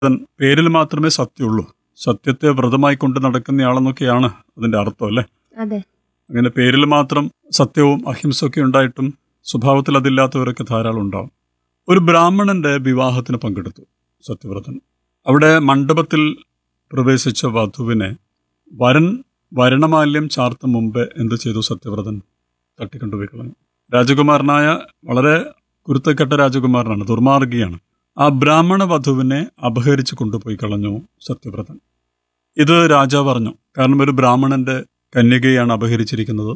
സത്യവ്രതൻ പേരിൽ മാത്രമേ സത്യമുള്ളൂ സത്യത്തെ വ്രതമായി കൊണ്ട് നടക്കുന്നയാളെന്നൊക്കെയാണ് അതിന്റെ അർത്ഥം അല്ലേ അതെ അങ്ങനെ പേരിൽ മാത്രം സത്യവും അഹിംസയൊക്കെ ഉണ്ടായിട്ടും സ്വഭാവത്തിൽ അതില്ലാത്തവരൊക്കെ ധാരാളം ഉണ്ടാവും ഒരു ബ്രാഹ്മണന്റെ വിവാഹത്തിന് പങ്കെടുത്തു സത്യവ്രതൻ അവിടെ മണ്ഡപത്തിൽ പ്രവേശിച്ച വധുവിനെ വരൻ വരണമാല്യം ചാർത്തും മുമ്പേ എന്ത് ചെയ്തു സത്യവ്രതൻ തട്ടിക്കൊണ്ടുപോയി കളഞ്ഞു രാജകുമാരനായ വളരെ കുരുത്തക്കെട്ട രാജകുമാരനാണ് ദുർമാർഗിയാണ് ആ ബ്രാഹ്മണ വധുവിനെ അപഹരിച്ചു കൊണ്ടുപോയി കളഞ്ഞു സത്യവ്രതൻ ഇത് രാജാവ് അറിഞ്ഞു കാരണം ഒരു ബ്രാഹ്മണന്റെ കന്യകയാണ് അപഹരിച്ചിരിക്കുന്നത്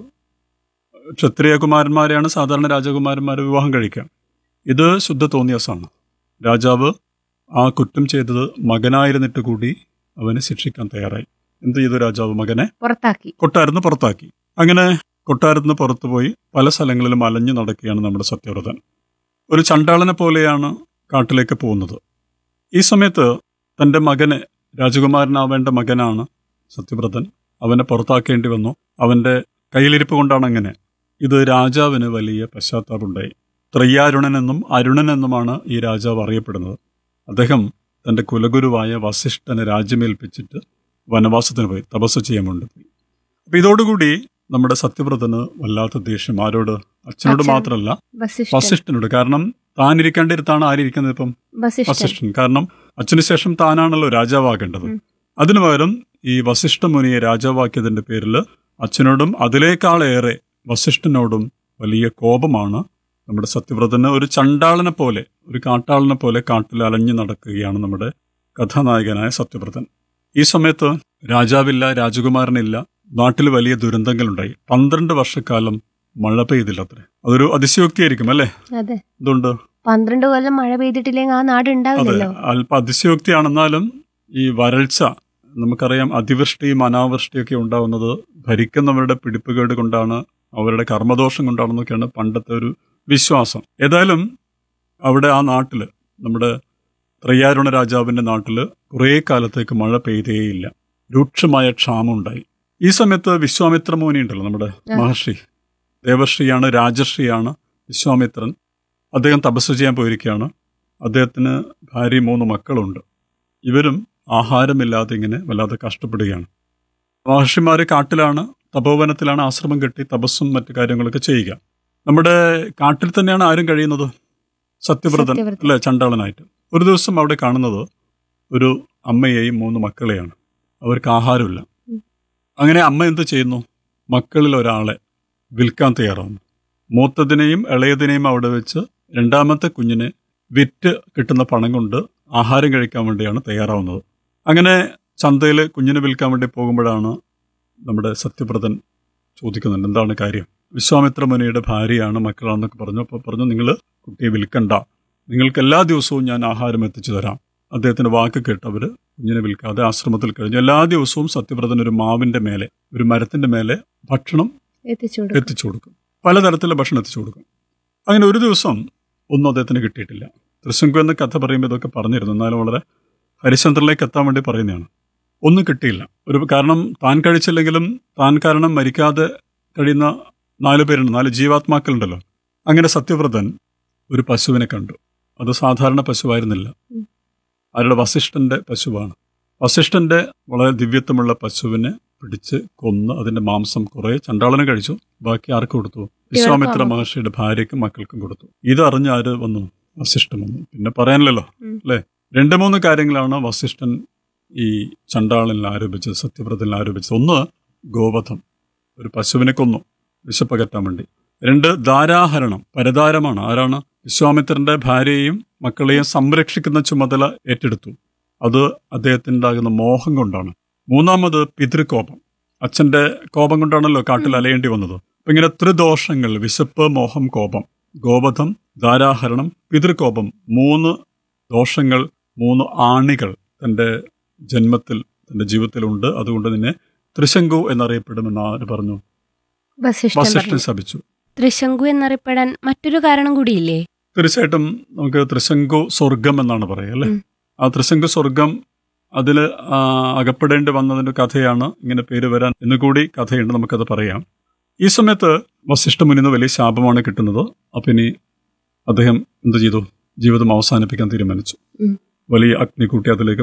ക്ഷത്രിയ കുമാരന്മാരെയാണ് സാധാരണ രാജകുമാരന്മാരെ വിവാഹം കഴിക്കുക ഇത് ശുദ്ധ തോന്നിയാസാണ് രാജാവ് ആ കുറ്റം ചെയ്തത് മകനായിരുന്നിട്ട് കൂടി അവനെ ശിക്ഷിക്കാൻ തയ്യാറായി എന്ത് ചെയ്തു രാജാവ് മകനെ പുറത്താക്കി കൊട്ടാരത്തിന് പുറത്താക്കി അങ്ങനെ കൊട്ടാരത്തിന് പുറത്തുപോയി പല സ്ഥലങ്ങളിലും അലഞ്ഞു നടക്കുകയാണ് നമ്മുടെ സത്യവ്രതൻ ഒരു ചണ്ടാളനെ പോലെയാണ് കാട്ടിലേക്ക് പോകുന്നത് ഈ സമയത്ത് തന്റെ മകനെ രാജകുമാരനാവേണ്ട മകനാണ് സത്യവ്രതൻ അവനെ പുറത്താക്കേണ്ടി വന്നു അവന്റെ കയ്യിലിരിപ്പ് കൊണ്ടാണ് അങ്ങനെ ഇത് രാജാവിന് വലിയ പശ്ചാത്താപമുണ്ടായി ത്രയ്യാരുണൻ എന്നും അരുണൻ എന്നുമാണ് ഈ രാജാവ് അറിയപ്പെടുന്നത് അദ്ദേഹം തന്റെ കുലഗുരുവായ വസിഷ്ഠനെ രാജ്യമേൽപ്പിച്ചിട്ട് വനവാസത്തിന് പോയി തപസ് ചെയ്യാൻ വേണ്ടി പോയി അപ്പൊ ഇതോടുകൂടി നമ്മുടെ സത്യവ്രതന് വല്ലാത്ത ദേഷ്യം ആരോട് അച്ഛനോട് അച്ഛൻ. മാത്രമല്ല വസിഷ്ഠൻ വസിഷ്ഠനോട് കാരണം താൻ ഇരിക്കേണ്ടിടത്താണ് ആരിയിരിക്കുന്നത് ഇപ്പം വസിഷ്ഠൻ വസിഷ്ഠൻ കാരണം അച്ഛന് ശേഷം താനാണല്ലോ രാജാവാകേണ്ടത് ഉം. അതിനു പകരം ഈ വസിഷ്ഠ മുനിയെ രാജാവാക്കിയതിന്റെ പേരിൽ അച്ഛനോടും അതിലേക്കാളേറെ വസിഷ്ഠനോടും വലിയ കോപമാണ് നമ്മുടെ സത്യവ്രതന് ഒരു ചണ്ടാളനെ പോലെ ഒരു കാട്ടാളനെ പോലെ കാട്ടിൽ അലഞ്ഞു നടക്കുകയാണ് നമ്മുടെ കഥാനായകനായ സത്യവ്രതൻ ഈ സമയത്ത് രാജാവില്ല രാജകുമാരനില്ല നാട്ടിൽ വലിയ ദുരന്തങ്ങളുണ്ടായി പന്ത്രണ്ട് വർഷക്കാലം മഴ പെയ്തില്ല അത്രേ അതൊരു അതിശയോക്തിയായിരിക്കും അല്ലേ അതെ എന്തുകൊണ്ട് പന്ത്രണ്ട് കൊല്ലം മഴ പെയ്തിട്ടില്ലെങ്കിൽ ആ നാട് അതെ ഉണ്ടാവില്ലല്ലോ അല്പ അതിശയോക്തിയാണെന്നാലും ഈ വരൾച്ച നമുക്കറിയാം അതിവൃഷ്ടിയും അനാവൃഷ്ടിയൊക്കെ ഉണ്ടാവുന്നത് ഭരിക്കുന്നവരുടെ പിടിപ്പുകേട് കൊണ്ടാണ് അവരുടെ കർമ്മദോഷം കൊണ്ടാണെന്നൊക്കെയാണ് പണ്ടത്തെ ഒരു വിശ്വാസം ഏതായാലും അവിടെ ആ നാട്ടില് നമ്മുടെ ത്രയ്യാരുണ രാജാവിന്റെ നാട്ടില് കുറേ കാലത്തേക്ക് മഴ പെയ്തേയില്ല രൂക്ഷമായ ക്ഷാമം ഉണ്ടായി ഈ സമയത്ത് വിശ്വാമിത്ര മുനി ഉണ്ടല്ലോ നമ്മുടെ ആ. മഹർഷി ദേവശ്രീയാണ് രാജശ്രീയാണ് വിശ്വാമിത്രൻ അദ്ദേഹം തപസ് ചെയ്യാൻ പോയിരിക്കുകയാണ് അദ്ദേഹത്തിന് ഭാര്യ മൂന്ന് മക്കളുണ്ട് ഇവരും ആഹാരമില്ലാതെ ഇങ്ങനെ വല്ലാതെ കഷ്ടപ്പെടുകയാണ് മഹർഷിമാര് കാട്ടിലാണ് തപോവനത്തിലാണ് ആശ്രമം കെട്ടി തപസ്സും മറ്റു കാര്യങ്ങളൊക്കെ ചെയ്യുക നമ്മുടെ കാട്ടിൽ തന്നെയാണ് ആരും കഴിയുന്നത് സത്യവ്രതൻ സത്യവ്രതൻ. അല്ലെ ചണ്ടാളനായിട്ട് ഒരു ദിവസം അവിടെ കാണുന്നത് ഒരു അമ്മയെയും മൂന്ന് മക്കളെയാണ് അവർക്ക് ആഹാരമില്ല ഉം. അങ്ങനെ അമ്മ എന്ത് ചെയ്യുന്നു മക്കളിൽ ഒരാളെ വിൽക്കാൻ തയ്യാറാവുന്നു മൂത്തതിനെയും ഇളയതിനെയും അവിടെ വെച്ച് രണ്ടാമത്തെ കുഞ്ഞിനെ വിറ്റ് കിട്ടുന്ന പണം കൊണ്ട് ആഹാരം കഴിക്കാൻ വേണ്ടിയാണ് തയ്യാറാവുന്നത് അങ്ങനെ ചന്തയിൽ കുഞ്ഞിനെ വിൽക്കാൻ വേണ്ടി പോകുമ്പോഴാണ് നമ്മുടെ സത്യവ്രതൻ ചോദിക്കുന്നുണ്ട് എന്താണ് കാര്യം വിശ്വാമിത്ര മുനിയുടെ ഭാര്യയാണ് മക്കളാണെന്നൊക്കെ പറഞ്ഞു അപ്പോൾ പറഞ്ഞു നിങ്ങൾ കുട്ടിയെ വിൽക്കണ്ട നിങ്ങൾക്ക് എല്ലാ ദിവസവും ഞാൻ ആഹാരം എത്തിച്ചു തരാം അദ്ദേഹത്തിന്റെ വാക്ക് കേട്ട് അവര് കുഞ്ഞിനെ വിൽക്കാതെ ആശ്രമത്തിൽ കഴിഞ്ഞു എല്ലാ ദിവസവും സത്യവ്രതൻ ഒരു മാവിന്റെ മേലെ ഒരു മരത്തിന്റെ മേലെ ഭക്ഷണം എത്തിച്ചു കൊടുക്കും എത്തിച്ചു കൊടുക്കും പലതരത്തിലുള്ള ഭക്ഷണം എത്തിച്ചു കൊടുക്കും അങ്ങനെ ഒരു ദിവസം ഒന്നും അദ്ദേഹത്തിന് കിട്ടിയിട്ടില്ല തൃശങ്കു എന്ന കഥ പറയുമ്പോൾ ഇതൊക്കെ പറഞ്ഞിരുന്നു എന്നാലും വളരെ ഹരിശ്ചന്ദ്രനിലേക്ക് എത്താൻ വേണ്ടി പറയുന്നതാണ് ഒന്നും കിട്ടിയില്ല ഒരു കാരണം താൻ കഴിച്ചില്ലെങ്കിലും താൻ കാരണം മരിക്കാതെ കഴിയുന്ന നാല് പേരുണ്ട് നാല് ജീവാത്മാക്കളുണ്ടല്ലോ അങ്ങനെ സത്യവ്രതൻ ഒരു പശുവിനെ കണ്ടു അത് സാധാരണ പശുവായിരുന്നില്ല ഉം. ആരുടെ വസിഷ്ഠന്റെ പശുവാണ് വസിഷ്ഠന്റെ വളരെ ദിവ്യത്വമുള്ള പശുവിനെ പിടിച്ച് കൊന്ന് അതിന്റെ മാംസം കുറെ ചണ്ടാളന് കഴിച്ചു ബാക്കി ആർക്ക് കൊടുത്തു വിശ്വാമിത്ര ഇവർക്കാണോ? മഹർഷിയുടെ ഭാര്യയ്ക്കും മക്കൾക്കും കൊടുത്തു ഇതറിഞ്ഞ ആര് വന്നു വസിഷ്ഠൻ വന്നു പിന്നെ പറയാനില്ലല്ലോ ഉം. അല്ലെ രണ്ട് മൂന്ന് കാര്യങ്ങളാണ് വസിഷ്ഠൻ ഈ ചണ്ടാളനിൽ ആരോപിച്ചത് സത്യവ്രതനിൽ ആരോപിച്ചത് ഒന്ന് ഗോവധം ഒരു പശുവിനെ കൊന്നു വിശപ്പകറ്റാൻ വേണ്ടി രണ്ട് ധാരാഹരണം പരതാരമാണ് ആരാണ് വിശ്വാമിത്രന്റെ ഭാര്യയെയും മക്കളെയും സംരക്ഷിക്കുന്ന ചുമതല ഏറ്റെടുത്തു അത് അദ്ദേഹത്തിനുണ്ടാകുന്ന മോഹം കൊണ്ടാണ് മൂന്നാമത് പിതൃകോപം അച്ഛന്റെ കോപം കൊണ്ടാണല്ലോ കാട്ടിൽ അലയേണ്ടി വന്നത് അപ്പൊ ഇങ്ങനെ ത്രിദോഷങ്ങൾ വിശപ്പ് മോഹം കോപം ഗോവധം ധാരാഹരണം പിതൃകോപം മൂന്ന് ദോഷങ്ങൾ മൂന്ന് ആണികൾ തന്റെ ജന്മത്തിൽ തന്റെ ജീവിതത്തിലുണ്ട് അതുകൊണ്ട് തന്നെ ത്രിശങ്കു എന്നറിയപ്പെടുമെന്ന് ആര് പറഞ്ഞു വസിഷ്ഠൻ വസിഷ്ഠൻ പറഞ്ഞു. ശപിച്ചു ത്രിശങ്കു എന്നറിയപ്പെടാൻ മറ്റൊരു കാരണം കൂടിയില്ലേ തീർച്ചയായിട്ടും നമുക്ക് ത്രിശങ്കു സ്വർഗം എന്നാണ് പറയുക അല്ലെ ഉം. ആ ത്രിശങ്കു സ്വർഗം അതിൽ അകപ്പെടേണ്ടി വന്നതിന്റെ കഥയാണ് ഇങ്ങനെ പേര് വരാൻ എന്നുകൂടി കഥയുണ്ട് നമുക്കത് പറയാം ഈ സമയത്ത് വസിഷ്ഠ മുനിന്ന് വലിയ ശാപമാണ് കിട്ടുന്നത് അപ്പൊ ഇനി അദ്ദേഹം എന്ത് ചെയ്തു ജീവിതം അവസാനിപ്പിക്കാൻ തീരുമാനിച്ചു ഉം. വലിയ അഗ്നി കൂട്ടി അതിലേക്ക്